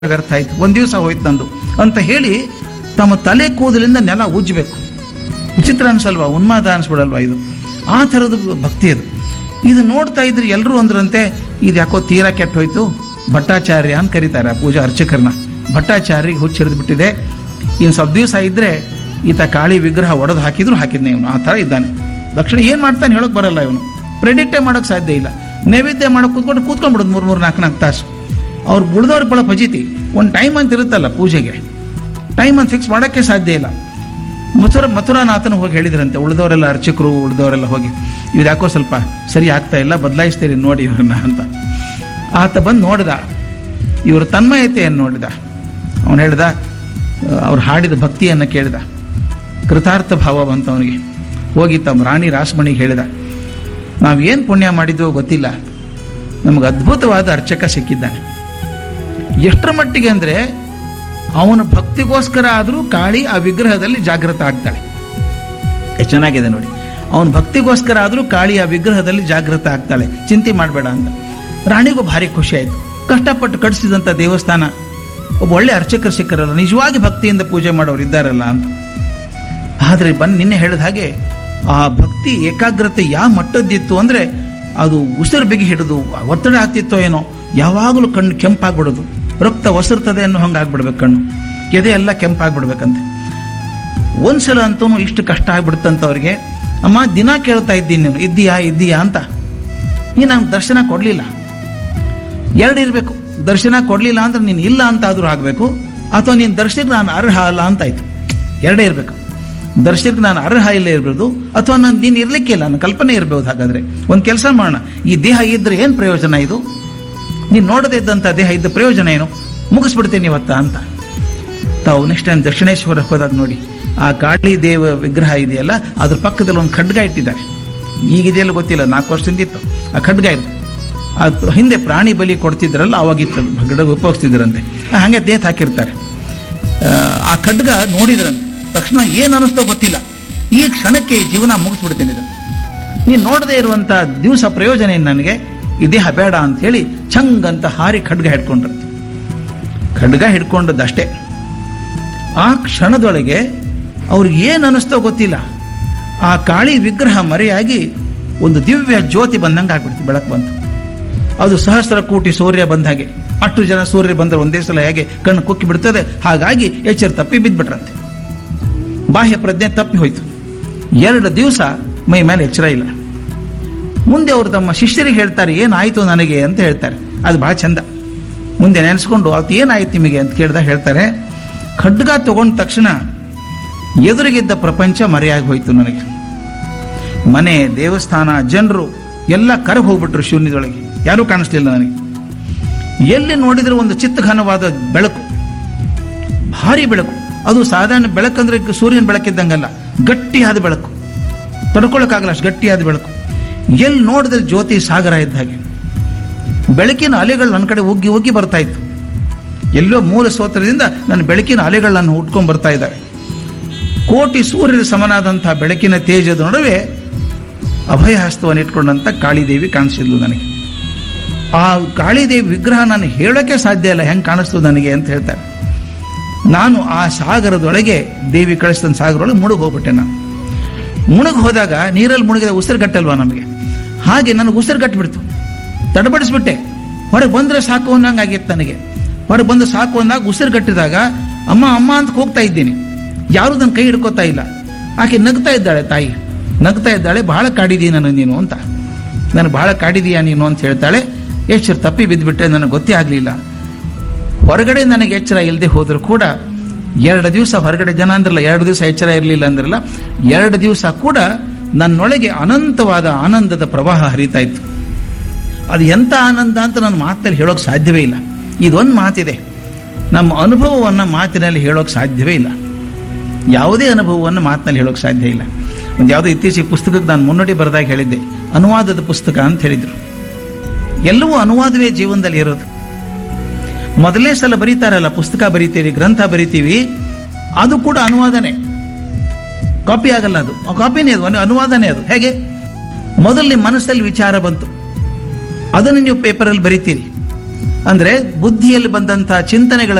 ವ್ಯರ್ಥ ಆಯ್ತು ಒಂದ್ ದಿವಸ ಹೋಯ್ತು ನಂದು ಅಂತ ಹೇಳಿ ತಮ್ಮ ತಲೆ ಕೂದಲಿಂದ ನೆಲ ಉಜ್ಜಬೇಕು ವಿಚಿತ್ರ ಅನ್ಸಲ್ವಾ ಉನ್ಮಾದ ಅನ್ಸ್ಬಿಡಲ್ವಾ ಇದು ಆ ಥರದ ಭಕ್ತಿ ಅದು ಇದು ನೋಡ್ತಾ ಇದ್ರೆ ಎಲ್ಲರೂ ಅಂದ್ರಂತೆ ಇದು ಯಾಕೋ ತೀರಾ ಕೆಟ್ಟ ಹೋಯ್ತು ಭಟ್ಟಾಚಾರ್ಯ ಅಂತ ಕರೀತಾರೆ ಆ ಪೂಜಾ ಅರ್ಚಕರನ್ನ ಭಟ್ಟಾಚಾರ್ಯಗೆ ಹುಚ್ಚಿರಿದು ಬಿಟ್ಟಿದೆ ಇನ್ನು ಸ್ವಲ್ಪ ದಿವಸ ಇದ್ರೆ ಈತ ಕಾಳಿ ವಿಗ್ರಹ ಒಡೆದು ಹಾಕಿದ್ರು ಹಾಕಿದ್ನೆ ಇವನು ಆ ಥರ ಇದ್ದಾನೆ ದಕ್ಷಿಣ ಏನು ಮಾಡ್ತಾನೆ ಹೇಳೋಕೆ ಬರಲ್ಲ ಇವನು ಪ್ರೆಡಿಕ್ಟೇ ಮಾಡೋಕೆ ಸಾಧ್ಯ ಇಲ್ಲ ನೈವೇದ್ಯ ಮಾಡೋಕೆ ಕೂತ್ಕೊಂಡು ಕೂತ್ಕೊಂಡ್ಬಿಡೋದು ಮೂರು ಮೂರು ನಾಲ್ಕು ನಾಲ್ಕು ತಾಸು ಅವ್ರು ಬುಡ್ದವ್ರ ಬಳ ಫಜಿತಿ ಒಂದು ಟೈಮ್ ಅಂತ ಇರುತ್ತಲ್ಲ ಪೂಜೆಗೆ ಟೈಮ್ ಅಂತ ಫಿಕ್ಸ್ ಮಾಡೋಕ್ಕೆ ಸಾಧ್ಯ ಇಲ್ಲ ಮಥುರ ಮಥುರಾನಾಥನ ಹೋಗಿ ಹೇಳಿದ್ರಂತೆ ಉಳಿದವರೆಲ್ಲ ಅರ್ಚಕರು ಉಳಿದವರೆಲ್ಲ ಹೋಗಿ ಇವ್ರು ಯಾಕೋ ಸ್ವಲ್ಪ ಸರಿ ಆಗ್ತಾ ಇಲ್ಲ ಬದಲಾಯಿಸ್ತೀರಿ ನೋಡಿ ಇವ್ರನ್ನ ಅಂತ ಆತ ಬಂದು ನೋಡಿದ ಇವರು ತನ್ಮಯತೆಯನ್ನು ನೋಡಿದ ಅವನು ಹೇಳ್ದ ಅವ್ರು ಹಾಡಿದ ಭಕ್ತಿಯನ್ನು ಕೇಳಿದ ಕೃತಾರ್ಥ ಭಾವ ಬಂತ ಅವನಿಗೆ ಹೋಗಿ ತಮ್ಮ ರಾಣಿ ರಾಸಮಣಿಗೆ ಹೇಳಿದ ನಾವೇನು ಪುಣ್ಯ ಮಾಡಿದ್ವೋ ಗೊತ್ತಿಲ್ಲ ನಮಗೆ ಅದ್ಭುತವಾದ ಅರ್ಚಕ ಸಿಕ್ಕಿದ್ದಾನೆ ಎಷ್ಟರ ಮಟ್ಟಿಗೆ ಅಂದರೆ ಅವನ ಭಕ್ತಿಗೋಸ್ಕರ ಆದರೂ ಕಾಳಿ ಆ ವಿಗ್ರಹದಲ್ಲಿ ಜಾಗೃತ ಆಗ್ತಾಳೆ ಎಷ್ಟು ಚೆನ್ನಾಗಿದೆ ನೋಡಿ ಅವನ ಭಕ್ತಿಗೋಸ್ಕರ ಆದರೂ ಕಾಳಿ ಆ ವಿಗ್ರಹದಲ್ಲಿ ಜಾಗೃತ ಆಗ್ತಾಳೆ ಚಿಂತೆ ಮಾಡಬೇಡ ಅಂತ ರಾಣಿಗೂ ಭಾರಿ ಖುಷಿ ಆಯಿತು ಕಷ್ಟಪಟ್ಟು ಕಟ್ಟಿಸಿದಂಥ ದೇವಸ್ಥಾನ ಒಬ್ಬ ಒಳ್ಳೆ ಅರ್ಚಕರು ಸಿಕ್ಕರಲ್ಲ ನಿಜವಾಗಿ ಭಕ್ತಿಯಿಂದ ಪೂಜೆ ಮಾಡೋರು ಇದ್ದಾರಲ್ಲ ಅಂತ ಆದರೆ ಬಂದು ನಿನ್ನೆ ಹೇಳಿದ ಹಾಗೆ ಆ ಭಕ್ತಿ ಏಕಾಗ್ರತೆ ಯಾವ ಮಟ್ಟದ್ದಿತ್ತು ಅಂದರೆ ಅದು ಉಸಿರು ಬಿಗಿ ಹಿಡಿದು ಒತ್ತಡ ಆಗ್ತಿತ್ತೋ ಏನೋ ಯಾವಾಗಲೂ ಕಣ್ಣು ಕೆಂಪಾಗ್ಬಿಡೋದು ರಕ್ತ ಒಸರ್ತದೆ ಅನ್ನೋ ಹಂಗೆ ಆಗ್ಬಿಡ್ಬೇಕು ಕಣ್ಣು ಎದೆ ಎಲ್ಲ ಕೆಂಪಾಗ್ಬಿಡ್ಬೇಕಂತೆ ಒಂದ್ಸಲ ಅಂತೂ ಇಷ್ಟು ಕಷ್ಟ ಆಗ್ಬಿಡ್ತಂತ ಅವ್ರಿಗೆ ಅಮ್ಮ ದಿನ ಕೇಳ್ತಾ ಇದ್ದೀನಿ ನೀನು ಇದ್ದೀಯಾ ಇದ್ದೀಯಾ ಅಂತ ನೀ ನಂಗೆ ದರ್ಶನ ಕೊಡಲಿಲ್ಲ ಎರಡು ಇರಬೇಕು ದರ್ಶನ ಕೊಡಲಿಲ್ಲ ಅಂದ್ರೆ ನೀನು ಇಲ್ಲ ಅಂತ ಆದರೂ ಆಗಬೇಕು ಅಥವಾ ನೀನು ದರ್ಶನಕ್ಕೆ ನಾನು ಅರ್ಹ ಅಲ್ಲ ಅಂತ ಆಯ್ತು ಎರಡೇ ಇರಬೇಕು ದರ್ಶನಕ್ಕೆ ನಾನು ಅರ್ಹ ಇಲ್ಲ ಇರ್ಬೋದು ಅಥವಾ ನಾನು ನೀನು ಇರ್ಲಿಕ್ಕಿಲ್ಲ ನನ್ನ ಕಲ್ಪನೆ ಇರಬಹುದು ಹಾಗಾದ್ರೆ ಒಂದು ಕೆಲಸ ಮಾಡೋಣ ಈ ದೇಹ ಇದ್ರೆ ಏನು ಪ್ರಯೋಜನ ಇದು ನೀನು ನೋಡದೇ ಇದ್ದಂಥ ದೇಹ ಇದ್ದ ಪ್ರಯೋಜನ ಏನು ಮುಗಿಸ್ಬಿಡ್ತೀನಿ ಇವತ್ತ ಅಂತ ತಾವು ನೆಕ್ಸ್ಟ್ ಟೈಮ್ ದಕ್ಷಿಣೇಶ್ವರ ಹೋದಾಗ ನೋಡಿ ಆ ಕಾಳಿ ದೇವ ವಿಗ್ರಹ ಇದೆಯಲ್ಲ ಅದ್ರ ಪಕ್ಕದಲ್ಲಿ ಒಂದು ಖಡ್ಗ ಇಟ್ಟಿದ್ದಾರೆ ಈಗಿದೆಯಲ್ಲ ಗೊತ್ತಿಲ್ಲ ನಾಲ್ಕು ವರ್ಷದಿಂದ ಇತ್ತು ಆ ಖಡ್ಗ ಇತ್ತು ಅದು ಹಿಂದೆ ಪ್ರಾಣಿ ಬಲಿ ಕೊಡ್ತಿದ್ರಲ್ಲ ಅವಾಗಿತ್ತು ಖಡ್ಗ ಉಪಯೋಗಿಸ್ತಿದ್ರಂತೆ ಹಾಗೆ ದೇಹ ಹಾಕಿರ್ತಾರೆ ಆ, ಆ ಖಡ್ಗ ನೋಡಿದ್ರಂತೆ ತಕ್ಷಣ ಏನು ಅನ್ನಿಸ್ತೋ ಗೊತ್ತಿಲ್ಲ ಈ ಕ್ಷಣಕ್ಕೆ ಈ ಜೀವನ ಮುಗಿಸ್ಬಿಡ್ತೀನಿ ಇದು ನೀನು ನೋಡದೇ ಇರುವಂತ ದಿವಸ ಪ್ರಯೋಜನ ಏನು ನನಗೆ ಈ ದೇಹ ಬೇಡ ಅಂತ ಹೇಳಿ ಚಂಗ್ ಅಂತ ಹಾರಿ ಖಡ್ಗ ಹಿಡ್ಕೊಂಡ್ರಂತೆ ಖಡ್ಗ ಹಿಡ್ಕೊಂಡದ್ದಷ್ಟೇ ಆ ಕ್ಷಣದೊಳಗೆ ಅವ್ರಿಗೆ ಏನು ಅನ್ನಿಸ್ತೋ ಗೊತ್ತಿಲ್ಲ ಆ ಕಾಳಿ ವಿಗ್ರಹ ಮರೆಯಾಗಿ ಒಂದು ದಿವ್ಯ ಜ್ಯೋತಿ ಬಂದಂಗೆ ಆಗ್ಬಿಡ್ತು ಬೆಳಕು ಬಂತು ಅದು ಸಹಸ್ರ ಕೋಟಿ ಸೂರ್ಯ ಬಂದ ಹಾಗೆ ಅಷ್ಟು ಜನ ಸೂರ್ಯ ಬಂದರೆ ಒಂದೇ ಸಲ ಹೇಗೆ ಕಣ್ಣು ಕುಕ್ಕಿ ಬಿಡ್ತದೆ ಹಾಗಾಗಿ ಎಚ್ಚರ ತಪ್ಪಿ ಬಿದ್ದ್ಬಿಟ್ರಂತೆ ಬಾಹ್ಯ ಪ್ರಜ್ಞೆ ತಪ್ಪಿ ಹೋಯ್ತು ಎರಡು ದಿವಸ ಮೈ ಮೇಲೆ ಎಚ್ಚರ ಇಲ್ಲ ಮುಂದೆ ಅವರು ತಮ್ಮ ಶಿಷ್ಯರಿಗೆ ಹೇಳ್ತಾರೆ ಏನಾಯ್ತು ನನಗೆ ಅಂತ ಹೇಳ್ತಾರೆ ಅದು ಬಹಳ ಚಂದ ಮುಂದೆ ನೆನೆಸ್ಕೊಂಡು ಅವತ್ತು ಏನಾಯ್ತು ನಿಮಗೆ ಅಂತ ಕೇಳಿದಾಗ ಹೇಳ್ತಾರೆ ಖಡ್ಗ ತಗೊಂಡ ತಕ್ಷಣ ಎದುರಿಗಿದ್ದ ಪ್ರಪಂಚ ಮರೆಯಾಗಿ ಹೋಯ್ತು ನನಗೆ ಮನೆ ದೇವಸ್ಥಾನ ಜನರು ಎಲ್ಲ ಕರಗಿ ಹೋಗ್ಬಿಟ್ರು ಶೂನ್ಯದೊಳಗೆ ಯಾರೂ ಕಾಣಿಸ್ಲಿಲ್ಲ ನನಗೆ ಎಲ್ಲಿ ನೋಡಿದ್ರೆ ಒಂದು ಚಿತ್ತಘನವಾದ ಬೆಳಕು ಭಾರಿ ಬೆಳಕು ಅದು ಸಾಧಾರಣ ಬೆಳಕಂದ್ರೆ ಸೂರ್ಯನ ಬೆಳಕಿದ್ದಂಗಲ್ಲ ಗಟ್ಟಿಯಾದ ಬೆಳಕು ತಡ್ಕೊಳಕ್ಕಾಗಲ್ಲ ಅಷ್ಟು ಗಟ್ಟಿಯಾದ ಬೆಳಕು ಎಲ್ಲಿ ನೋಡಿದ್ರೆ ಜ್ಯೋತಿ ಸಾಗರ ಇದ್ದ ಹಾಗೆ ಬೆಳಕಿನ ಅಲೆಗಳು ನನ್ನ ಕಡೆ ಉಗ್ಗಿ ಉಗ್ಗಿ ಬರ್ತಾ ಇತ್ತು ಎಲ್ಲೋ ಮೂಲ ಸ್ತೋತ್ರದಿಂದ ನನ್ನ ಬೆಳಕಿನ ಅಲೆಗಳು ನನ್ನ ಹುಟ್ಕೊಂಡ್ ಬರ್ತಾ ಇದ್ದಾವೆ ಕೋಟಿ ಸೂರ್ಯರ ಸಮನಾದಂತಹ ಬೆಳಕಿನ ತೇಜದ ನಡುವೆ ಅಭಯ ಹಸ್ತವನ್ನು ಇಟ್ಕೊಂಡಂತ ಕಾಳಿದೇವಿ ಕಾಣಿಸಿದ್ಲು ನನಗೆ ಆ ಕಾಳಿದೇವಿ ವಿಗ್ರಹ ನಾನು ಹೇಳೋಕೆ ಸಾಧ್ಯ ಇಲ್ಲ ಹೆಂಗೆ ಕಾಣಿಸ್ತು ನನಗೆ ಅಂತ ಹೇಳ್ತಾರೆ ನಾನು ಆ ಸಾಗರದೊಳಗೆ ದೇವಿ ಕಳಿಸಿದ ಸಾಗರದೊಳಗೆ ಮುಳುಗ್ ಹೋಗ್ಬಿಟ್ಟೆ ನಾನು ಮುಳುಗ್ ಹೋದಾಗ ನೀರಲ್ಲಿ ಮುಳುಗಿದ ಉಸಿರುಗಟ್ಟಲ್ವಾ ನಮಗೆ ಹಾಗೆ ನನಗೆ ಉಸಿರುಗಟ್ಟಿಬಿಡ್ತು ತಡಬಡಿಸ್ಬಿಟ್ಟೆ ಹೊರಗೆ ಬಂದ್ರೆ ಸಾಕು ಅನ್ನಂಗೆ ಆಗಿತ್ತು ನನಗೆ ಹೊರಗೆ ಬಂದು ಸಾಕು ಅಂದಾಗ ಉಸಿರುಗಟ್ಟಿದಾಗ ಅಮ್ಮ ಅಮ್ಮ ಅಂತ ಹೋಗ್ತಾ ಇದ್ದೀನಿ ಯಾರು ನನ್ನ ಕೈ ಹಿಡ್ಕೋತಾ ಇಲ್ಲ ಆಕೆ ನಗ್ತಾ ಇದ್ದಾಳೆ ತಾಯಿ ನಗ್ತಾ ಇದ್ದಾಳೆ ಬಹಳ ಕಾಡಿದೀಯ ನಾನು ನೀನು ಅಂತ ನನಗೆ ಬಹಳ ಕಾಡಿದೀಯ ನೀನು ಅಂತ ಹೇಳ್ತಾಳೆ ಎಚ್ಚರ ತಪ್ಪಿ ಬಿದ್ದುಬಿಟ್ಟೆ ನನಗೆ ಗೊತ್ತೇ ಆಗಲಿಲ್ಲ ಹೊರಗಡೆ ನನಗೆ ಎಚ್ಚರ ಇಲ್ಲದೆ ಹೋದರೂ ಕೂಡ ಎರಡು ದಿವಸ ಹೊರಗಡೆ ಜನ ಅಂದ್ರಲ್ಲ ಎರಡು ದಿವಸ ಎಚ್ಚರ ಇರಲಿಲ್ಲ ಅಂದ್ರಲ್ಲ ಎರಡು ದಿವಸ ಕೂಡ ನನ್ನೊಳಗೆ ಅನಂತವಾದ ಆನಂದದ ಪ್ರವಾಹ ಹರಿತಾ ಇತ್ತು ಅದು ಎಂಥ ಆನಂದ ಅಂತ ನನ್ನ ಮಾತಲ್ಲಿ ಹೇಳೋಕೆ ಸಾಧ್ಯವೇ ಇಲ್ಲ ಇದೊಂದು ಮಾತಿದೆ ನಮ್ಮ ಅನುಭವವನ್ನು ಮಾತಿನಲ್ಲಿ ಹೇಳೋಕೆ ಸಾಧ್ಯವೇ ಇಲ್ಲ ಯಾವುದೇ ಅನುಭವವನ್ನು ಮಾತಿನಲ್ಲಿ ಹೇಳೋಕೆ ಸಾಧ್ಯ ಇಲ್ಲ ಒಂದು ಯಾವುದೋ ಇತ್ತೀಚೆಗೆ ಪುಸ್ತಕಕ್ಕೆ ನಾನು ಮುನ್ನುಡಿ ಬರೆದಾಗ ಹೇಳಿದ್ದೆ ಅನುವಾದದ ಪುಸ್ತಕ ಅಂತ ಹೇಳಿದರು ಎಲ್ಲವೂ ಅನುವಾದವೇ ಜೀವನದಲ್ಲಿ ಇರೋದು ಮೊದಲನೇ ಸಲ ಬರೀತಾರಲ್ಲ ಪುಸ್ತಕ ಬರಿತೀವಿ ಗ್ರಂಥ ಬರಿತೀವಿ ಅದು ಕೂಡ ಅನುವಾದನೆ ಕಾಪಿ ಆಗಲ್ಲ ಅದು ಆ ಕಾಪಿನೇ ಅದು ಅನು- ಅನುವಾದನೆ ಅದು ಹೇಗೆ ಮೊದಲು ನಿಮ್ಮ ಮನಸ್ಸಲ್ಲಿ ವಿಚಾರ ಬಂತು ಅದನ್ನು ನೀವು ಪೇಪರಲ್ಲಿ ಬರಿತೀರಿ ಅಂದ್ರೆ ಬುದ್ಧಿಯಲ್ಲಿ ಬಂದಂತಹ ಚಿಂತನೆಗಳ